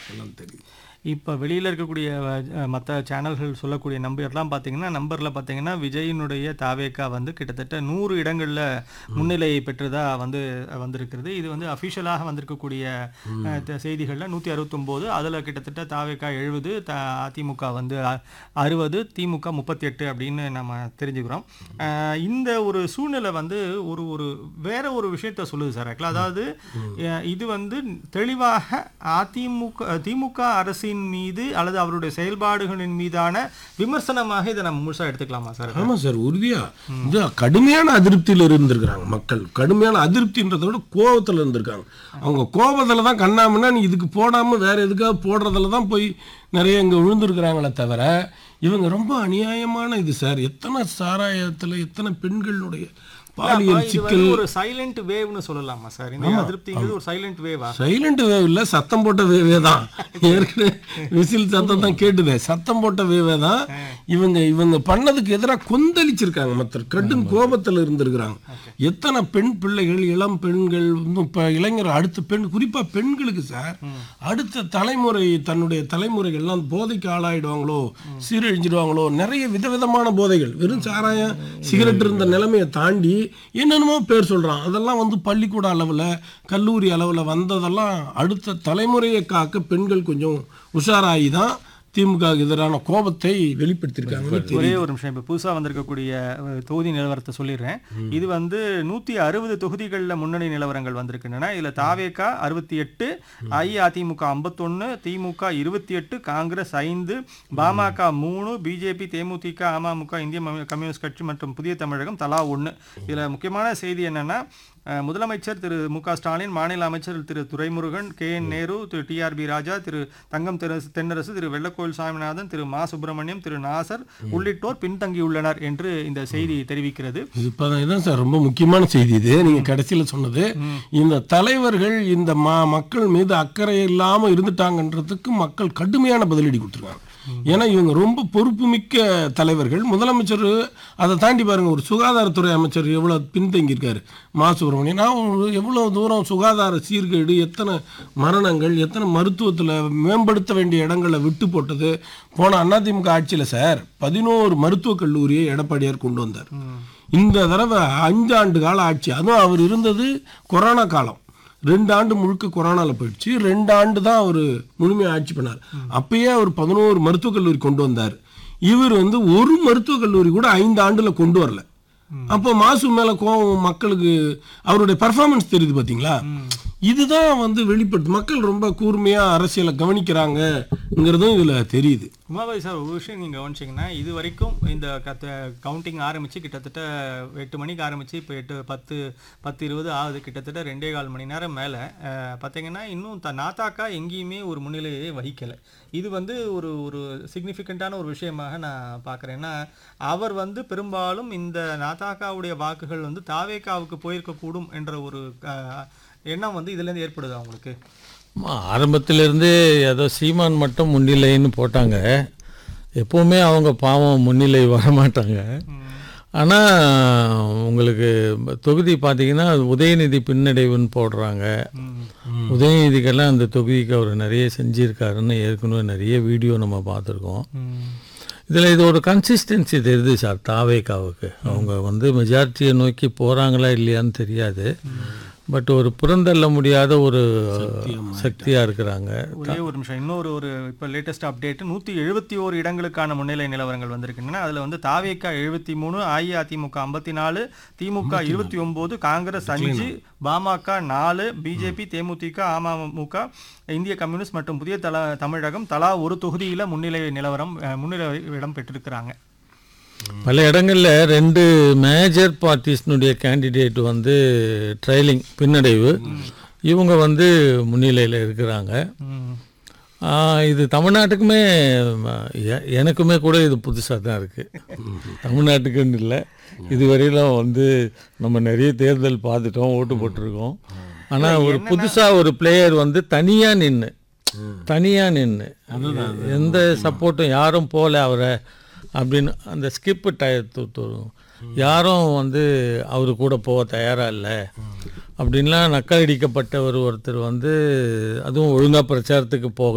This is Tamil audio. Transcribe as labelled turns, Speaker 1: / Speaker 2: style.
Speaker 1: எல்லாம் தெரியுது
Speaker 2: இப்போ வெளியில் இருக்கக்கூடிய மற்ற சேனல்கள் சொல்லக்கூடிய நம்பர்லாம் பார்த்தீங்கன்னா நம்பரில் பார்த்தீங்கன்னா விஜயினுடைய தாவேக்கா வந்து கிட்டத்தட்ட நூறு இடங்களில் முன்னிலை பெற்றதா வந்து அஹ், வந்திருக்கிறது இது வந்து அஃபிஷியலாக வந்திருக்கக்கூடிய அஹ், த- செய்திகள்ல நூற்றி அறுபத்தொம்போது அதில் கிட்டத்தட்ட தாவேக்கா எழுபது த அதிமுக வந்து அ- அறுபது திமுக முப்பத்தி எட்டு அப்படின்னு நம்ம தெரிஞ்சுக்கிறோம் அஹ், இந்த ஒரு சூழ்நிலை வந்து ஒரு ஒரு வேற ஒரு விஷயத்த சொல்லுது சார் ஆக்சுவலாக அதாவது அஹ், இது வந்து தெளிவாக அதிமுக திமுக அரசின் மீது அல்லது அவருடைய செயல்பாடுகளின் மீதான விமர்சனமாக இதை நம்ம முழுசா எடுத்துக்கலாமா சார்
Speaker 1: ஆமா சார் உறுதியா இது கடுமையான அதிருப்தியில் இருந்திருக்கிறாங்க மக்கள் கடுமையான அதிருப்தின்றதை விட கோபத்துல இருந்திருக்காங்க அவங்க கோபத்துல தான் கண்ணாமன்னா நீ இதுக்கு போடாம வேற எதுக்காக போடுறதுல தான் போய் நிறைய இங்க விழுந்திருக்கிறாங்களே தவிர இவங்க ரொம்ப அநியாயமான இது சார் எத்தனை சாராயத்துல எத்தனை பெண்களுடைய பாலியல்
Speaker 2: இது
Speaker 1: சிக்கல்
Speaker 2: வந்து ஒரு சைலண்ட் வேவ்னு சொல்லலாமா சார் இந்த அதிருப்திங்கிறது ஒரு சைலண்ட் வேவா
Speaker 1: சைலண்ட் வேவ் இல்ல சத்தம் போட்ட வேவே தான் ஏற்கனவே விசில் சத்தம் தான் கேட்டுதே சத்தம் போட்ட வேவே தான் இவங்க இவங்க பண்ணதுக்கு எதிராக கொந்தளிச்சிருக்காங்க மற்ற கடும் கோபத்துல இருந்திருக்கிறாங்க எத்தனை பெண் பிள்ளைகள் இளம் பெண்கள் இன்னும் இப்ப இளைஞர் அடுத்த பெண் குறிப்பா பெண்களுக்கு சார் அடுத்த தலைமுறை தன்னுடைய தலைமுறைகள் எல்லாம் போதைக்கு ஆளாயிடுவாங்களோ சீரழிஞ்சிடுவாங்களோ நிறைய விதவிதமான போதைகள் வெறும் சாராயம் சிகரெட் இருந்த நிலைமையை தாண்டி என்னென்னமோ பேர் சொல்றான் அதெல்லாம் வந்து பள்ளிக்கூட அளவுல கல்லூரி அளவுல வந்ததெல்லாம் அடுத்த தலைமுறையை காக்க பெண்கள் கொஞ்சம் உஷாராகி தான் திமுக க்கு எதிரான கோபத்தை வெளிப்படுத்தியிருக்காங்க
Speaker 2: ஒரே ஒரு நிமிஷம் இப்போ புதுசாக வந்திருக்கக்கூடிய அஹ், தொகுதி நிலவரத்தை சொல்லிடுறேன் இது வந்து நூற்றி அறுபது தொகுதிகளில் முன்னணி நிலவரங்கள் வந்திருக்கின்றன இதில் தாவேகா அறுபத்தி எட்டு அஇஅதிமுக ஐம்பத்தொன்று திமுக இருபத்தி எட்டு காங்கிரஸ் ஐந்து பாமக மூணு பிஜேபி தேமுதிக அமமுக இந்திய ம- கம்யூனிஸ்ட் கட்சி மற்றும் புதிய தமிழகம் தலா ஒன்று இதில் முக்கியமான செய்தி என்னன்னா அஹ், முதலமைச்சர் திரு மு க ஸ்டாலின் மாநில அமைச்சர் Thiru Duraimurugan K N Nehru Thiru TRB Raja Thiru Thangam தெரசு தென்னரசு திரு வெள்ளக்கோயில் சாமிநாதன் திரு மா சுப்பிரமணியம் திரு நாசர் உள்ளிட்டோர் பின்தங்கியுள்ளனர் என்று இந்த செய்தி தெரிவிக்கிறது
Speaker 1: இது இப்பதான் இதான் சார் ரொம்ப முக்கியமான செய்தி இது நீங்க கடைசியில சொன்னது இந்த தலைவர்கள் இந்த ம மக்கள் மீது அக்கறை இல்லாம இருந்துட்டாங்கன்றதுக்கு மக்கள் கடுமையான பதிலடி கொடுத்துருக்காங்க ஏன்னா இவங்க ரொம்ப பொறுப்புமிக்க தலைவர்கள் முதலமைச்சர் அதை தாண்டி பாருங்க ஒரு சுகாதாரத்துறை அமைச்சர் எவ்வளவு பின்தங்கி இருக்காரு மா சுப்பிரமணியன் நான் ஒரு எவ்வளவு தூரம் சுகாதார சீர்கேடு எத்தனை மரணங்கள் எத்தனை மருத்துவத்துல மேம்படுத்த வேண்டிய இடங்களை விட்டு போட்டது போன அதிமுக ஆட்சியில சார் பதினோரு மருத்துவக் கல்லூரியை எடப்பாடியார் கொண்டு வந்தார் இந்த தடவை அஞ்சு ஆண்டு கால ஆட்சி அதுவும் அவர் இருந்தது கொரோனா காலம் ரெண்டு ஆண்டு முழுக்க கொரோனால போயிடுச்சு ரெண்டு ஆண்டு தான் அவர் முழுமையாக ஆட்சி பண்ணார் அப்பயே அவர் பதினோரு மருத்துவக் கல்லூரி கொண்டு வந்தார் இவர் வந்து ஒரு மருத்துவக் கல்லூரி கூட ஐந்து ஆண்டுல கொண்டு வரல அப்போ மாசு மேல கோவம் மக்களுக்கு அவருடைய பர்ஃபார்மன்ஸ் தெரியுது பாத்தீங்களா இதுதான் வந்து வெளிப்பட்டு மக்கள் ரொம்ப கூர்மையா அரசியலை கவனிக்கிறாங்கங்கிறதும் இதுல தெரியுது
Speaker 2: உமாபாய் சார் ஒரு விஷயம் நீங்கள் கவனிச்சிங்கன்னா இது வரைக்கும் இந்த கத்த கவுண்டிங் ஆரம்பித்து கிட்டத்தட்ட எட்டு மணிக்கு ஆரம்பித்து இப்போ எட்டு பத்து பத்து இருபது ஆகுது கிட்டத்தட்ட ரெண்டே கால் மணி நேரம் மேலே பார்த்தீங்கன்னா இன்னும் த நாத்தாக்கா எங்கேயுமே ஒரு முன்னிலையை வகிக்கலை இது வந்து ஒரு ஒரு சிக்னிஃபிகண்ட்டான ஒரு விஷயமாக நான் பார்க்குறேன் ஏன்னா அவர் வந்து பெரும்பாலும் இந்த நாத்தாக்காவுடைய வாக்குகள் வந்து தாவேக்காவுக்கு போயிருக்கக்கூடும் என்ற ஒரு அஹ், எண்ணம் வந்து இதுலேருந்து ஏற்படுது அவங்களுக்கு
Speaker 3: ஆமா, ஆரம்பத்திலிருந்தே ஏதோ சீமான் மட்டும் முன்னிலைன்னு போட்டாங்க எப்போவுமே அவங்க பாவம் முன்னிலை வரமாட்டாங்க ஆனால் உங்களுக்கு தொகுதி பார்த்தீங்கன்னா உதயநிதி பின்னடைவுன்னு போடுறாங்க உதயநிதிக்கெல்லாம் அந்த தொகுதிக்கு அவர் நிறைய செஞ்சிருக்காருன்னு ஏற்கனவே நிறைய வீடியோ நம்ம பார்த்துருக்கோம் இதில் இது ஒரு கன்சிஸ்டன்சி தெரியுது சார் தாவேக்காவுக்கு அவங்க வந்து மெஜாரிட்டியை நோக்கி போகிறாங்களா இல்லையான்னு தெரியாது பட் ஒரு புறந்தள்ள முடியாத ஒரு சக்தியாக இருக்கிறாங்க
Speaker 2: ஒரே ஒரு நிமிஷம் இன்னொரு ஒரு இப்போ லேட்டஸ்ட் அப்டேட் நூற்றி எழுபத்தி ஓரு இடங்களுக்கான முன்னிலை நிலவரங்கள் வந்திருக்கின்றன அதில் வந்து தாவேக்கா எழுபத்தி மூணு அஇஅதிமுக ஐம்பத்தி நாலு திமுக இருபத்தி ஒம்பது காங்கிரஸ் அஞ்சு பாமக நாலு பிஜேபி தேமுதிக அமமுக இந்திய கம்யூனிஸ்ட் மற்றும் புதிய தல தமிழகம் தலா ஒரு தொகுதியில் முன்னிலை நிலவரம் அஹ், முன்னிலை இடம் பெற்றிருக்கிறாங்க
Speaker 3: பல இடங்களில் ரெண்டு மேஜர் பார்ட்டிஸ்னுடைய கேண்டிடேட் வந்து ட்ரைலிங் பின்னடைவு இவங்க வந்து முன்னிலையில் இருக்கிறாங்க
Speaker 2: ம்.
Speaker 3: ஆ, இது தமிழ்நாட்டுக்குமே ம, எ- எனக்குமே கூட இது புதுசாக தான் இருக்குது தமிழ்நாட்டுக்குன்னு இல்லை இதுவரையிலும் வந்து நம்ம நிறைய தேர்தல் பார்த்துட்டோம் ஓட்டு போட்டிருக்கோம் ஆனால் ஒரு புதுசாக ஒரு பிளேயர் வந்து தனியாக நின்று தனியாக நின்று எந்த சப்போர்ட்டும் யாரும் போகல அவரை அப்படின்னு அந்த ஸ்கிப்பு டயத்து யாரும் வந்து அவரு கூட போக தயாராக இல்லை அப்படின்லாம் நக்கலடிக்கப்பட்ட ஒரு ஒருத்தர் வந்து அதுவும் ஒழுங்காக பிரச்சாரத்துக்கு போக